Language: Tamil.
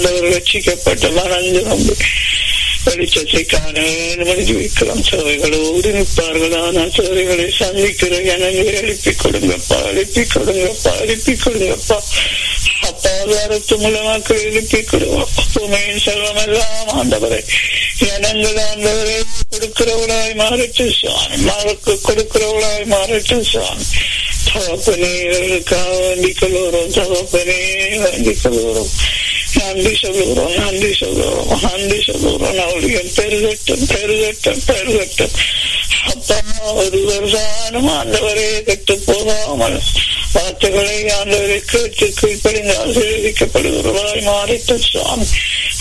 ஆண்டவர் ரட்சிக்கப்பட்ட மனந்து நம்பி வெளிச்சத்தை காண மனித விக்ரம் சேவைகளோடு நிற்பார்கள் ஆனால் சேவைகளை சந்திக்கிற ஜனங்களை எழுப்பி கொடுங்கப்பா எழுப்பி கொடுங்கப்பா எழுப்பி கொடுங்கப்பா அப்பா வாரத்து மூலமாக்கள் எழுப்பி கொடுங்கப்பா பூமியின் செல்வம் எல்லாம் ஆண்டவரை ஜனங்கள் ஆண்டவரை கொடுக்கிறவளாய் மாறட்டு சுவாமி மாறக்கு கொடுக்கிறவளாய் மாறட்டு சுவாமி தகப்பனே இவர்களுக்காக வேண்டிக் கொள்கிறோம் தகப்பனே வேண்டிக் கொள்கிறோம் நன்றி சொல்லுகிறோம் நன்றி சொல்லுகிறோம் நன்றி சொல்லுகிறோம் அவளியம் பெருகட்டும் பெருகட்டும் பெருகட்டும் அப்பா ஒரு வருஷானும் ஆண்டவரே கெட்டு போகாமல் வார்த்தைகளை ஆண்டவரை கேட்டு கீழ்ப்படிந்து ஆசீர்வதிக்கப்படுகிறவராய் மாறிட்டு சுவாமி